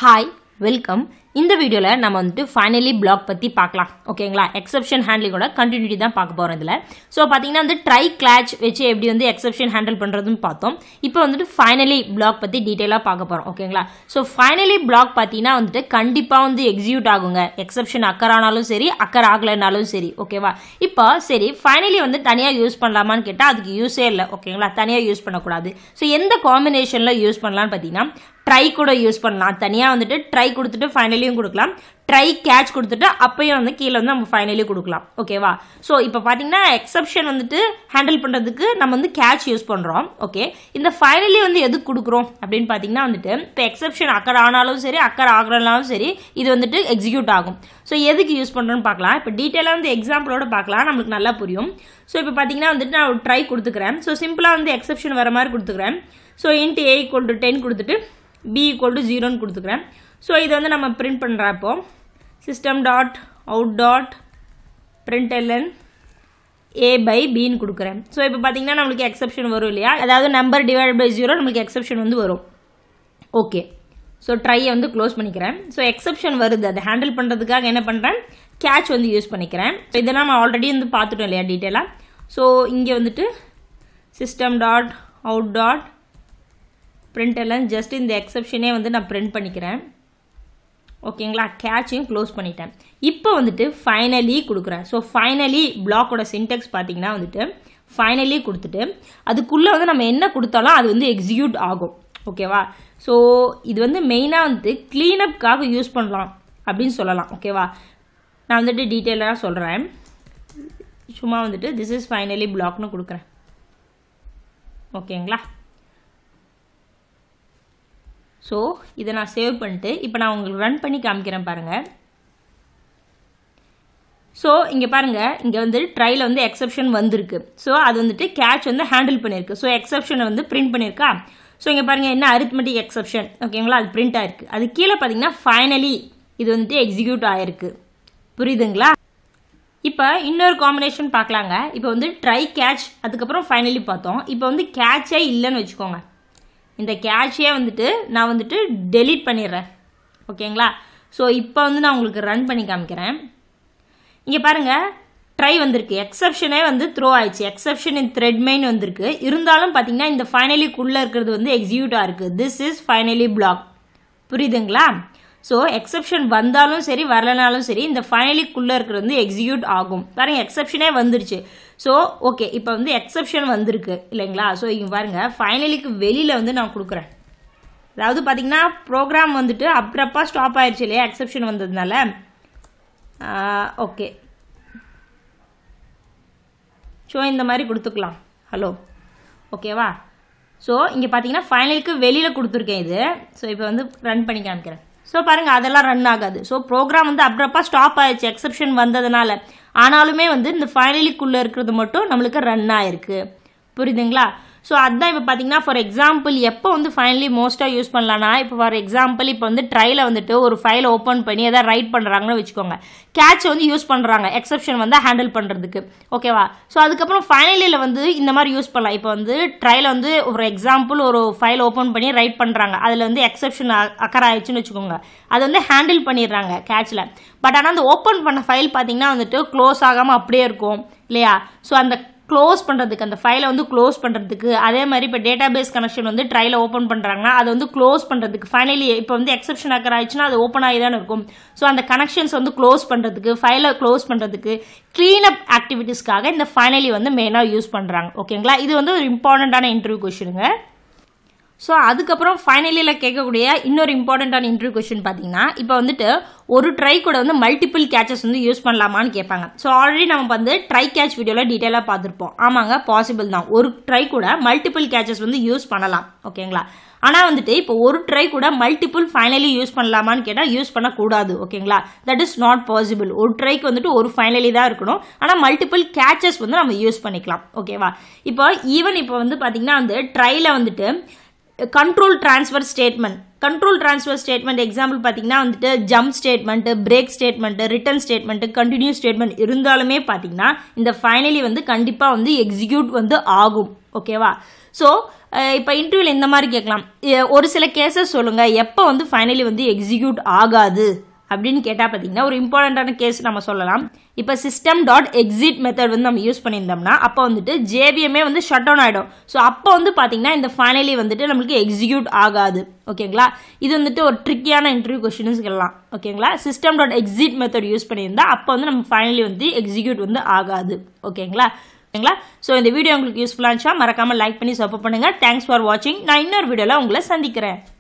hi welcome இந்த வீடியோவில் நம்ம வந்துட்டு ஃபைனலி பிளாக் பற்றி பார்க்கலாம் ஓகேங்களா எக்ஸப்ஷன் ஹேண்ட்லிங்கோட கண்டினியூட்டி தான் பார்க்க போகிறோம் இதில் ஸோ பார்த்தீங்கன்னா வந்து ட்ரை கிளாச் வச்சு எப்படி வந்து எக்ஸப்ஷன் ஹேண்டில் பண்ணுறதுன்னு பார்த்தோம் இப்போ வந்துட்டு ஃபைனலி பிளாக் பற்றி டீட்டெயிலாக பார்க்க போகிறோம் ஓகேங்களா ஸோ ஃபைனலி பிளாக் பார்த்தீங்கன்னா வந்துட்டு கண்டிப்பாக வந்து எக்ஸிக்யூட் ஆகுங்க எக்ஸப்ஷன் அக்கர் ஆனாலும் சரி அக்கர் ஆகலைனாலும் சரி ஓகேவா இப்போ சரி ஃபைனலி வந்து தனியாக யூஸ் பண்ணலாமான்னு கேட்டால் அதுக்கு யூஸே இல்லை ஓகேங்களா தனியாக யூஸ் பண்ணக்கூடாது ஸோ எந்த காம்பினேஷனில் யூஸ் பண்ணலான்னு பார்த்தீங்கன்னா ட்ரை கூட யூஸ் பண்ணலாம் தனியாக வந்துட்டு ட்ரை கொடுத்துட்டு ஃபைனலியும் கொடுக்கலாம் ட்ரை கேட்ச் கொடுத்துட்டு அப்பயும் வந்து கீழே வந்து நம்ம ஃபைனலி கொடுக்கலாம் ஓகேவா ஸோ இப்போ பார்த்தீங்கன்னா எக்ஸப்ஷன் வந்துட்டு ஹேண்டில் பண்ணுறதுக்கு நம்ம வந்து கேட்ச் யூஸ் பண்ணுறோம் ஓகே இந்த ஃபைனலி வந்து எதுக்கு கொடுக்குறோம் அப்படின்னு பார்த்தீங்கன்னா வந்துட்டு இப்போ எக்ஸப்ஷன் அக்கர் ஆனாலும் சரி அக்கர் ஆகலனாலும் சரி இது வந்துட்டு எக்ஸிக்யூட் ஆகும் ஸோ எதுக்கு யூஸ் பண்ணுறோன்னு பார்க்கலாம் இப்போ டீட்டெயிலாக வந்து எக்ஸாம்பிளோட பார்க்கலாம் நம்மளுக்கு நல்லா புரியும் ஸோ இப்போ பார்த்தீங்கன்னா வந்துட்டு நான் ஒரு ட்ரை கொடுத்துக்கிறேன் ஸோ சிம்பிளாக வந்து எக்ஸப்ஷன் வர மாதிரி கொடுத்துக்கிறேன் so int A equal to ten கொடுத்துட்டு பி ஈக்குவல் டு ஜீரோன்னு கொடுத்துக்கிறேன் ஸோ இது வந்து நம்ம பிரிண்ட் பண்ணுறப்போ system dot out dot print L N A by பின்னு கொடுக்குறேன் ஸோ இப்போ பார்த்தீங்கன்னா நம்மளுக்கு எக்ஸப்ஷன் வரும் இல்லையா அதாவது நம்பர் டிவைட் பை ஜீரோ நம்மளுக்கு எக்ஸப்ஷன் வந்து வரும் ஓகே ஸோ ட்ரையை வந்து க்ளோஸ் பண்ணிக்கிறேன் ஸோ எக்ஸப்ஷன் வருது அதை ஹேண்டில் பண்ணுறதுக்காக என்ன பண்ணுறேன் கேட்ச் வந்து யூஸ் பண்ணிக்கிறேன் ஸோ இதை நம்ம ஆல்ரெடி வந்து பார்த்துட்டோம் இல்லையா டீட்டெயிலாக ஸோ இங்கே வந்துட்டு system dot out dot print எல்லாம் ஜஸ்ட் இந்த எக்ஸப்ஷனே வந்து நான் பிரிண்ட் பண்ணிக்கிறேன் ஓகேங்களா கேட்சையும் க்ளோஸ் பண்ணிட்டேன் இப்போ வந்துட்டு ஃபைனலி கொடுக்குறேன் ஸோ ஃபைனலி பிளாக்கோட சின்டெக்ஸ் பார்த்தீங்கன்னா வந்துட்டு ஃபைனலி கொடுத்துட்டு அதுக்குள்ளே வந்து நம்ம என்ன கொடுத்தாலும் அது வந்து எக்ஸிக்யூட் ஆகும் ஓகேவா ஸோ இது வந்து மெயினாக வந்துட்டு க்ளீனப்காக யூஸ் பண்ணலாம் அப்படின்னு சொல்லலாம் ஓகேவா நான் வந்துட்டு டீட்டெயிலாக சொல்கிறேன் சும்மா வந்துட்டு திஸ் இஸ் ஃபைனலி பிளாக்னு கொடுக்குறேன் ஓகேங்களா ஸோ இதை நான் சேவ் பண்ணிட்டு இப்போ நான் உங்களுக்கு ரன் பண்ணி காமிக்கிறேன் பாருங்கள் ஸோ இங்கே பாருங்கள் இங்கே வந்து ட்ரையில் வந்து எக்ஸப்ஷன் வந்திருக்கு ஸோ அது வந்துட்டு கேட்ச் வந்து ஹேண்டில் பண்ணியிருக்கு ஸோ எக்ஸப்ஷனை வந்து பிரிண்ட் பண்ணியிருக்கா ஸோ இங்கே பாருங்கள் என்ன அரித்மெட்டிக் எக்ஸப்ஷன் ஓகேங்களா அது பிரிண்ட் ஆயிருக்கு அது கீழே பார்த்தீங்கன்னா ஃபைனலி இது வந்துட்டு எக்ஸிக்யூட் ஆயிருக்கு புரியுதுங்களா இப்போ இன்னொரு காம்பினேஷன் பார்க்கலாங்க இப்போ வந்து ட்ரை கேட்ச் அதுக்கப்புறம் ஃபைனலி பார்த்தோம் இப்போ வந்து கேட்சே இல்லைன்னு வச்சுக்கோங்க இந்த கேட்சே வந்துட்டு நான் வந்துட்டு டெலீட் பண்ணிடுறேன் ஓகேங்களா ஸோ இப்போ வந்து நான் உங்களுக்கு ரன் பண்ணி காமிக்கிறேன் இங்கே பாருங்கள் ட்ரை வந்திருக்கு எக்ஸப்ஷனே வந்து த்ரோ ஆயிடுச்சு எக்ஸப்ஷன் இன் த்ரெட் மெயின் வந்திருக்கு இருந்தாலும் பார்த்தீங்கன்னா இந்த ஃபைனலிக்குள்ளே இருக்கிறது வந்து எக்ஸிக்யூட்டாக இருக்குது திஸ் இஸ் ஃபைனலி பிளாக் புரியுதுங்களா ஸோ எக்ஸப்ஷன் வந்தாலும் சரி வரலனாலும் சரி இந்த ஃபைனலிக்குள்ளே இருக்கிறது வந்து எக்ஸிக்யூட் ஆகும் பாருங்க எக்ஸப்ஷனே வந்துருச்சு ஸோ ஓகே இப்போ வந்து எக்ஸப்ஷன் வந்திருக்கு இல்லைங்களா ஸோ இங்கே பாருங்கள் ஃபைனலிக்கு வெளியில் வந்து நான் கொடுக்குறேன் அதாவது பார்த்தீங்கன்னா ப்ரோக்ராம் வந்துட்டு அப்புறப்பா ஸ்டாப் ஆயிடுச்சு இல்லையா எக்ஸப்ஷன் வந்ததுனால ஓகே ஸோ இந்த மாதிரி கொடுத்துக்கலாம் ஹலோ ஓகேவா ஸோ இங்கே பார்த்தீங்கன்னா ஃபைனலுக்கு வெளியில் கொடுத்துருக்கேன் இது ஸோ இப்போ வந்து ரன் பண்ணி காமிக்கிறேன் ஸோ பாருங்கள் அதெல்லாம் ரன் ஆகாது ஸோ ப்ரோக்ராம் வந்து அப்புறப்பா ஸ்டாப் ஆயிடுச்சு எக்ஸப்ஷன் வந்ததுனால ஆனாலுமே வந்து இந்த ஃபைனலிக்குள்ளே இருக்கிறது மட்டும் நம்மளுக்கு ரன் ஆயிருக்கு புரியுதுங்களா ஸோ அதுதான் இப்போ பார்த்தீங்கன்னா ஃபார் எக்ஸாம்பிள் எப்போ வந்து ஃபைனலி மோஸ்ட்டாக யூஸ் பண்ணலான்னா இப்போ ஃபார் எக்ஸாம்பிள் இப்போ வந்து ட்ரையில் வந்துட்டு ஒரு ஃபைலை ஓப்பன் பண்ணி எதாவது ரைட் பண்ணுறாங்கன்னு வச்சுக்கோங்க கேட்ச் வந்து யூஸ் பண்ணுறாங்க எக்ஸப்ஷன் வந்து ஹேண்டில் பண்ணுறதுக்கு ஓகேவா ஸோ அதுக்கப்புறம் ஃபைனலியில் வந்து இந்த மாதிரி யூஸ் பண்ணலாம் இப்போ வந்து ட்ரையில் வந்து ஒரு எக்ஸாம்பிள் ஒரு ஃபைல் ஓப்பன் பண்ணி ரைட் பண்ணுறாங்க அதில் வந்து எக்ஸப்ஷன் அக்கர் ஆயிடுச்சுன்னு வச்சுக்கோங்க அது வந்து ஹேண்டில் பண்ணிடுறாங்க கேட்சில் பட் ஆனால் அந்த ஓப்பன் பண்ண ஃபைல் பார்த்தீங்கன்னா வந்துட்டு க்ளோஸ் ஆகாமல் அப்படியே இருக்கும் இல்லையா ஸோ அந்த க்ளோஸ் பண்ணுறதுக்கு அந்த ஃபைலை வந்து க்ளோஸ் பண்ணுறதுக்கு அதே மாதிரி இப்போ டேட்டா பேஸ் கனெக்ஷன் வந்து ட்ரையில் ஓப்பன் பண்ணுறாங்கன்னா அதை வந்து க்ளோஸ் பண்ணுறதுக்கு ஃபைனலி இப்போ வந்து எக்ஸப்ஷன் ஆக்கர் ஆயிடுச்சுன்னா அது ஓப்பன் ஆகி தானே இருக்கும் ஸோ அந்த கனெக்ஷன்ஸ் வந்து க்ளோஸ் பண்ணுறதுக்கு ஃபைலை க்ளோஸ் பண்ணுறதுக்கு க்ளீனப் ஆக்டிவிட்டீஸ்க்காக இந்த ஃபைனலி வந்து மெயினாக யூஸ் பண்ணுறாங்க ஓகேங்களா இது வந்து ஒரு இம்பார்ட்டண்ட்டான இன்டர்வியூ கொஷனுங்க ஸோ அதுக்கப்புறம் ஃபைனலியில் கேட்கக்கூடிய இன்னொரு இம்பார்ட்டண்ட்டான இன்டர்வியூ கொஷின் பார்த்தீங்கன்னா இப்போ வந்துட்டு ஒரு ட்ரை கூட வந்து மல்டிபிள் கேச்சஸ் வந்து யூஸ் பண்ணலாமான்னு கேட்பாங்க ஸோ ஆல்ரெடி நம்ம வந்து ட்ரை கேட்ச் வீடியோவில் டீட்டெயிலாக பார்த்துருப்போம் ஆமாங்க பாசிபிள் தான் ஒரு ட்ரை கூட மல்டிபிள் கேச்சஸ் வந்து யூஸ் பண்ணலாம் ஓகேங்களா ஆனால் வந்துட்டு இப்போ ஒரு ட்ரை கூட மல்டிபிள் ஃபைனலி யூஸ் பண்ணலாமான்னு கேட்டால் யூஸ் பண்ணக்கூடாது ஓகேங்களா தட் இஸ் நாட் பாசிபிள் ஒரு ட்ரைக்கு வந்துட்டு ஒரு ஃபைனலி தான் இருக்கணும் ஆனால் மல்டிபிள் கேச்சஸ் வந்து நம்ம யூஸ் பண்ணிக்கலாம் ஓகேவா இப்போ ஈவன் இப்போ வந்து பார்த்தீங்கன்னா வந்து ட்ரையில் வந்துட்டு control transfer statement control transfer statement example பார்த்தீங்கன்னா வந்துட்டு jump statement break statement return statement continue statement இருந்தாலுமே பார்த்தீங்கன்னா இந்த ஃபைனலி வந்து கண்டிப்பாக வந்து எக்ஸிக்யூட் வந்து ஆகும் ஓகேவா ஸோ இப்போ இன்டர்வியூவில் இந்த மாதிரி கேட்கலாம் எ- ஒரு சில கேசஸ் சொல்லுங்கள் எப்போ வந்து ஃபைனலி வந்து எக்ஸிக்யூட் ஆகாது அப்படின்னு கேட்டால் பார்த்தீங்கன்னா ஒரு இம்பார்ட்டண்ட்டான கேஸ் நம்ம சொல்லலாம் இப்போ சிஸ்டம் டாட் எக்ஸிட் மெத்தட் வந்து நம்ம யூஸ் பண்ணியிருந்தோம்னா அப்போ வந்துட்டு ஜேவிஎம்ஏ வந்து ஷட் டவுன் ஆகிடும் ஸோ அப்போ வந்து பார்த்தீங்கன்னா இந்த ஃபைனலி வந்துட்டு நம்மளுக்கு எக்ஸிக்யூட் ஆகாது ஓகேங்களா இது வந்துட்டு ஒரு ட்ரிக்கியான இன்டர்வியூ கொஸ்டின்ஸ் சொல்லலாம் ஓகேங்களா system dot exit method use பண்ணியிருந்தா அப்போ வந்து நம்ம ஃபைனலி வந்து எக்ஸிக்யூட் வந்து ஆகாது ஓகேங்களா ஓகேங்களா ஸோ இந்த வீடியோ உங்களுக்கு யூஸ்ஃபுல்லாக இருந்துச்சா மறக்காமல் லைக் பண்ணி சப்போர்ட் பண்ணுங்கள் தேங்க்ஸ் ஃபார் வாட்சிங் நான் இன்னொரு வீடியோவில் உங்களை சந்திக்கிறேன்